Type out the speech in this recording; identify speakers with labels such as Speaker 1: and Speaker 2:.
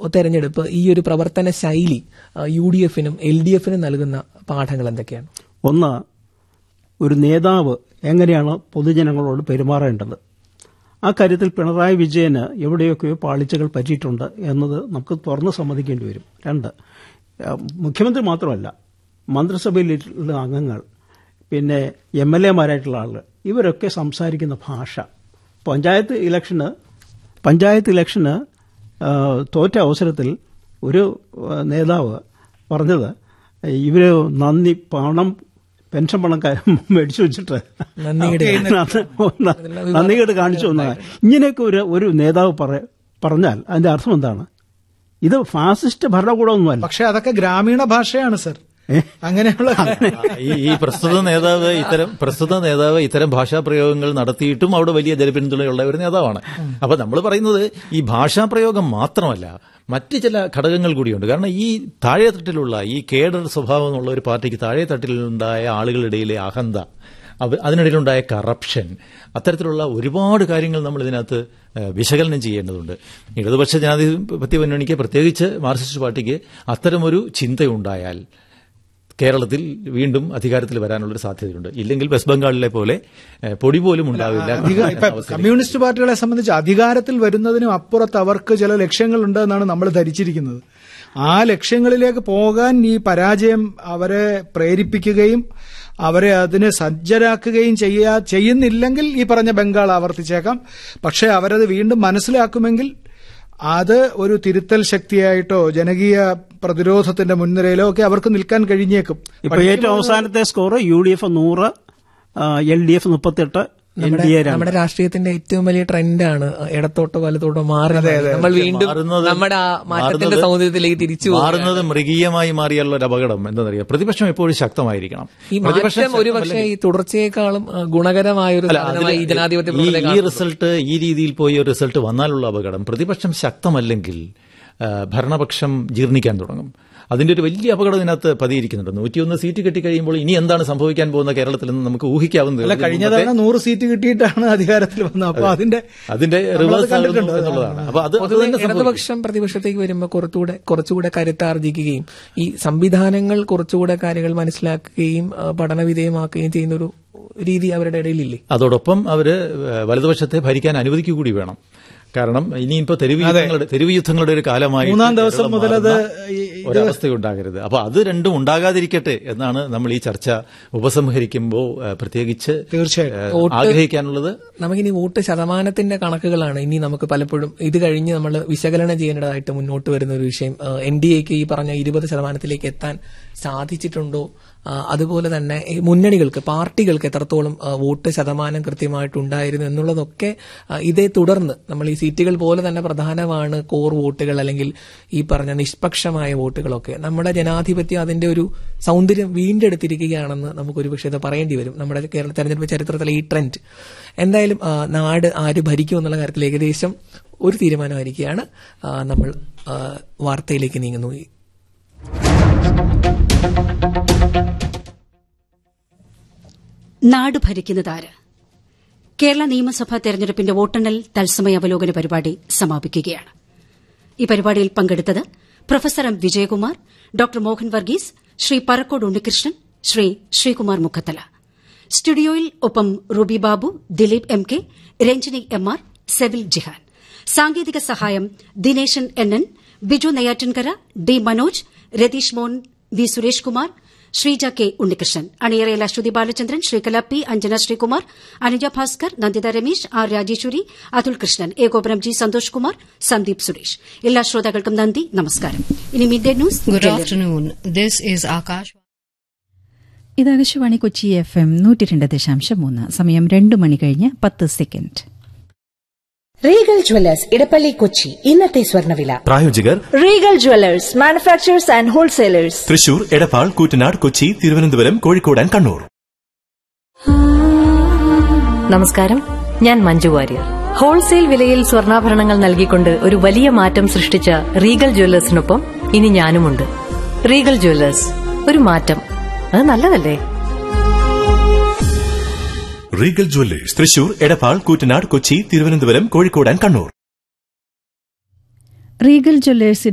Speaker 1: തെരഞ്ഞെടുപ്പ് ഈ ഒരു പ്രവർത്തന ശൈലി യു ഡി എഫിനും എൽ ഡി എഫിനും നൽകുന്ന പാഠങ്ങൾ എന്തൊക്കെയാണ്
Speaker 2: ഒന്ന് ഒരു നേതാവ് എങ്ങനെയാണ് പൊതുജനങ്ങളോട് പെരുമാറേണ്ടത് ആ കാര്യത്തിൽ പിണറായി വിജയന് എവിടെയൊക്കെയോ പാളിച്ചകൾ പറ്റിയിട്ടുണ്ട് എന്നത് നമുക്ക് തുറന്ന് സമ്മതിക്കേണ്ടി വരും രണ്ട് ആ, മുഖ്യമന്ത്രി മാത്രമല്ല മന്ത്രിസഭയിലുള്ള അംഗങ്ങൾ പിന്നെ എം എൽ എമാരായിട്ടുള്ള ആളുകൾ ഇവരൊക്കെ സംസാരിക്കുന്ന ഭാഷ പഞ്ചായത്ത് ഇലക്ഷന് പഞ്ചായത്ത് ഇലക്ഷന് ആ, തോറ്റ അവസരത്തിൽ ഒരു ആ, നേതാവ് പറഞ്ഞത് ഇവര് നന്ദി പണം പെൻഷൻ പണം ക- മേടിച്ചു വെച്ചിട്ട്
Speaker 1: നന്ദികേട്
Speaker 2: നന്ദികേട് കാണിച്ചു വന്നതാണ് ഇങ്ങനെയൊക്കെ ഒരു ഒരു നേതാവ് പറ- പറഞ്ഞാൽ അതിന്റെ അർത്ഥം എന്താണ് ഇത് ഫാസിസ്റ്റ് ഭരണകൂടമൊന്നുമല്ല
Speaker 3: പക്ഷെ അതൊക്കെ ഗ്രാമീണ ഭാഷയാണ് സർ അങ്ങനെയുള്ള
Speaker 4: ഈ ഈ പ്രസ്തുത നേതാവ് ഇത്തരം പ്രസ്തുത നേതാവ് ഇത്തരം ഭാഷാ പ്രയോഗങ്ങൾ നടത്തിയിട്ടും അവിടെ വലിയ ജനപിന്തുണയുള്ള ഒരു നേതാവാണ് അപ്പൊ നമ്മൾ പറയുന്നത് ഈ ഭാഷാ പ്രയോഗം മാത്രമല്ല മറ്റ് ചില ഘടകങ്ങൾ കൂടിയുണ്ട് കാരണം ഈ താഴെ തട്ടിലുള്ള ഈ കേഡർ സ്വഭാവമുള്ള ഒരു പാർട്ടിക്ക് താഴെ തട്ടിലുണ്ടായ ആളുകളുടെയിലെ അഹന്ത അവ- അതിനിടയിലുണ്ടായ കറപ്ഷൻ അത്തരത്തിലുള്ള ഒരുപാട് കാര്യങ്ങൾ നമ്മൾ ഇതിനകത്ത് ഏഹ്, വിശകലനം ചെയ്യേണ്ടതുണ്ട് ഇടതുപക്ഷ ജനാധിപത്യ മുന്നണിക്ക് പ്രത്യേകിച്ച് മാർക്സിസ്റ്റ് പാർട്ടിക്ക് അത്തരമൊരു ചിന്തയുണ്ടായാൽ കേരളത്തിൽ വീണ്ടും അധികാരത്തിൽ വരാനുള്ളൊരു സാധ്യതയുണ്ട് ഇല്ലെങ്കിൽ വെസ്റ്റ് ബംഗാളിലെ പോലെ ഏഹ്, പൊടി പോലും ഉണ്ടാവില്ല
Speaker 3: അധിക- ഇപ്പൊ
Speaker 4: അവസ്ഥയിലേക്ക്
Speaker 3: കമ്മ്യൂണിസ്റ്റ് പാർട്ടികളെ സംബന്ധിച്ച് അധികാരത്തിൽ വരുന്നതിനും അപ്പുറത്ത് അവർക്ക് ചില ലക്ഷ്യങ്ങളുണ്ട് എന്നാണ് നമ്മൾ ധരിച്ചിരിക്കുന്നത് ആ ലക്ഷ്യങ്ങളിലേക്ക് പോകാൻ ഈ പരാജയം അവരെ പ്രേരിപ്പിക്കുകയും അവരെ അതിന് സജ്ജരാക്കുകയും ചെയ്യാ ചെയ്യുന്നില്ലെങ്കിൽ ഈ പറഞ്ഞ ബംഗാൾ ആവർത്തിച്ചേക്കാം പക്ഷേ അവരത് വീണ്ടും മനസ്സിലാക്കുമെങ്കിൽ അത് ഒരു തിരുത്തൽ ശക്തിയായിട്ടോ ജനകീയ പ്രതിരോധത്തിന്റെ മുൻനിരയിലോ ഒക്കെ അവർക്ക് നിൽക്കാൻ കഴിഞ്ഞേക്കും
Speaker 2: ഇപ്പൊ ഏറ്റവും അവസാനത്തെ സ്കോർ യു ഡി എഫ് നൂറ് എൽ ഡി എഫ് മുപ്പത്തെട്ട് എൻ ഡി എ
Speaker 1: നമ്മുടെ രാഷ്ട്രീയത്തിന്റെ ഏറ്റവും വലിയ ട്രെൻഡാണ് ഇടത്തോട്ടോ വലത്തോട്ടോ മാറി നമ്മൾ വീണ്ടും
Speaker 4: മാറുന്നത്
Speaker 1: നമ്മുടെ ആ മാറ്റത്തിന്റെ
Speaker 4: മാറുന്നത്
Speaker 1: സൗന്ദര്യത്തിലേക്ക് തിരിച്ചു പോകും
Speaker 4: മാറുന്നത് മൃഗീയമായി മാറിയുള്ള ഒരു അപകടം എന്താണെന്നറിയാം പ്രതിപക്ഷം എപ്പോഴും ശക്തമായിരിക്കണം
Speaker 1: ഈ മാറ്റം ഒരു പക്ഷേ ഈ തുടർച്ചയെക്കാളും ആ, ഗുണകരമായ ഒരു
Speaker 4: അല്ല,
Speaker 1: സാധനമായി ഈ
Speaker 4: അതില്
Speaker 1: ജനാധിപത്യ
Speaker 4: ഈ-
Speaker 1: പ്രവർത്തകരെ
Speaker 4: ഈ
Speaker 1: കാണുന്നു.
Speaker 4: റിസൾട്ട് ഈ രീതിയിൽ പോയി ഒരു റിസൾട്ട് വന്നാലുള്ള അപകടം പ്രതിപക്ഷം ശക്തമല്ലെങ്കിൽ ആ, ഭരണപക്ഷം ജീർണിക്കാൻ തുടങ്ങും അതിന്റെ ഒരു വലിയ അപകടം ഇതിനകത്ത് പതിയിരിക്കുന്നുണ്ട് നൂറ്റിയൊന്ന് സീറ്റ് കിട്ടിക്കഴിയുമ്പോൾ ഇനി എന്താണ് സംഭവിക്കാൻ പോകുന്ന കേരളത്തിൽ നിന്ന് നമുക്ക് ഊഹിക്കാവുന്നത്
Speaker 3: അല്ല കഴിഞ്ഞ തവണ നൂറ് സീറ്റ് കിട്ടിയിട്ടാണ് അധികാരത്തിൽ വന്നത് അപ്പൊ അതിന്റെ
Speaker 4: അതിന്റെ
Speaker 3: നമ്മളത്
Speaker 4: റിവേഴ്സ്
Speaker 3: കണ്ടിട്ടുണ്ട്.
Speaker 4: എന്നുള്ളതാണ് അപ്പൊ അത് അത്
Speaker 1: പൊതുവെ
Speaker 4: തന്നെ സംഭവിക്കും.
Speaker 1: ഇടതുപക്ഷം പ്രതിപക്ഷത്തേക്ക് വരുമ്പോൾ കുറച്ചുകൂടെ കുറച്ചുകൂടെ കരുത്താർജിക്കുകയും ഈ സംവിധാനങ്ങൾ കുറച്ചുകൂടെ കാര്യങ്ങൾ മനസ്സിലാക്കുകയും ആ, പഠനവിധേയമാക്കുകയും ചെയ്യുന്ന ഒരു രീതി അവരുടെ ഇടയിലില്ലേ
Speaker 4: അതോടൊപ്പം അവര് വലതുപക്ഷത്തെ ഭരിക്കാൻ അനുവദിക്കുക കൂടി വേണം കാരണം ഇനിയിപ്പോ തെരുവ് യുദ്ധങ്ങളുടെ തെരുവ് യുദ്ധങ്ങളുടെ ഒരു കാലമായി
Speaker 3: മൂന്നാം ദിവസം മുതൽ അത് ഈ-
Speaker 4: ഒരവസ്ഥയുണ്ടാകരുത് അപ്പൊ അത് രണ്ടും ഉണ്ടാകാതിരിക്കട്ടെ എന്നാണ് നമ്മൾ ഈ ചർച്ച ഉപസംഹരിക്കുമ്പോൾ ഏഹ്, പ്രത്യേകിച്ച്
Speaker 3: തീർച്ചയായിട്ടും.
Speaker 4: ഏഹ്, ആഗ്രഹിക്കാനുള്ളത്
Speaker 1: നമുക്കിനി വോട്ട് ശതമാനത്തിന്റെ കണക്കുകളാണ് ഇനി നമുക്ക് പലപ്പോഴും ഇത് കഴിഞ്ഞ് നമ്മൾ വിശകലനം ചെയ്യേണ്ടതായിട്ട് മുന്നോട്ട് വരുന്ന ഒരു വിഷയം എൻ ഡി എക്ക് ഈ പറഞ്ഞ ഇരുപത് ശതമാനത്തിലേക്ക് എത്താൻ സാധിച്ചിട്ടുണ്ടോ ആ, അതുപോലെ തന്നെ ഈ മുന്നണികൾക്ക് പാർട്ടികൾക്ക് എത്രത്തോളം ആ, വോട്ട് ശതമാനം കൃത്യമായിട്ടുണ്ടായിരുന്നു എന്നുള്ളതൊക്കെ ആ, ഇതേ തുടർന്ന് നമ്മൾ ഈ സീറ്റുകൾ പോലെ തന്നെ പ്രധാനമാണ് കോർ വോട്ടുകൾ അല്ലെങ്കിൽ ഈ പറഞ്ഞ നിഷ്പക്ഷമായ വോട്ടുകളൊക്കെ നമ്മുടെ ജനാധിപത്യം അതിന്റെ ഒരു സൗന്ദര്യം വീണ്ടെടുത്തിരിക്കുകയാണെന്ന് നമുക്ക് ഒരു പക്ഷേ ഇത് പറയേണ്ടി വരും നമ്മുടെ കേരള തെരഞ്ഞെടുപ്പ് ചരിത്രത്തിലെ ഈ ട്രെൻഡ് എന്തായാലും ആ, നാട് ആര് ഭരിക്കും എന്നുള്ള കാര്യത്തിൽ ഏകദേശം ഒരു തീരുമാനമായിരിക്കുകയാണ് ആ, നമ്മൾ ആ, വാർത്തയിലേക്ക് നീങ്ങുന്നു
Speaker 5: നാട് ഭരിക്കുന്നതാര് കേരള നിയമസഭാ തെരഞ്ഞെടുപ്പിന്റെ വോട്ടെണ്ണൽ തത്സമയ അവലോകന പരിപാടി സമാപിക്കുകയാണ് ഈ പരിപാടിയിൽ പങ്കെടുത്തത് professor M Vijayakumar doctor Mohan Varghese Shri Parakode Unnikrishnan Shri Sreekumar Mukhathala സ്റ്റുഡിയോയിൽ ഒപ്പം Ruby Babu Dileep M K Ranjini M R Sevil Jihan സാങ്കേതിക സഹായം Dineshan N N Biju Neyyattinkara D Manoj Ratheesh Mon V Suresh Kumar Sreeja K Unnikrishnan അണിയറയിൽ അശ്വതി ബാലചന്ദ്രൻ ശ്രീകല പി അഞ്ജന ശ്രീകുമാർ അനുജ ഭാസ്കർ നന്ദിത രമേശ് ആർ രാജേശ്വരി അതുൽ കൃഷ്ണൻ ഏകോപനം ജി സന്തോഷ് കുമാർ സന്ദീപ് സുരേഷ് എല്ലാ ശ്രോതാക്കൾക്കും നന്ദി നമസ്കാരം ഇനി mid day news
Speaker 6: Good
Speaker 5: Delhi.
Speaker 6: afternoon. This is Akash.
Speaker 7: ഇത് ആകാശവാണി കൊച്ചി എഫ് എം നൂറ്റി രണ്ട് ദശാംശം മൂന്ന് സമയം രണ്ടു മണി കഴിഞ്ഞ് പത്ത് second
Speaker 8: Regal jewellers Edappally Kochi ഇന്നത്തെ സ്വർണ്ണവില
Speaker 9: പ്രായോജകർ
Speaker 10: Regal jewellers manufacturers and wholesalers
Speaker 9: Thrissur Edappal Koottanad Kochi Thiruvananthapuram Kozhikode and Kannur
Speaker 11: നമസ്കാരം ഞാൻ മഞ്ജു വാര്യർ ഹോൾസെയിൽ വിലയിൽ സ്വർണ്ണാഭരണങ്ങൾ നൽകിക്കൊണ്ട് ഒരു വലിയ മാറ്റം സൃഷ്ടിച്ച റീഗൽ ജ്വല്ലേഴ്സിനൊപ്പം ഇനി ഞാനുമുണ്ട് റീഗൽ ജ്വല്ലേഴ്സ് ഒരു മാറ്റം അത് നല്ലതല്ലേ
Speaker 9: Regal jewellers Thrissur Edappal Koottanad Kochi Thiruvananthapuram Kozhikode and Kannur
Speaker 7: Regal Jewellers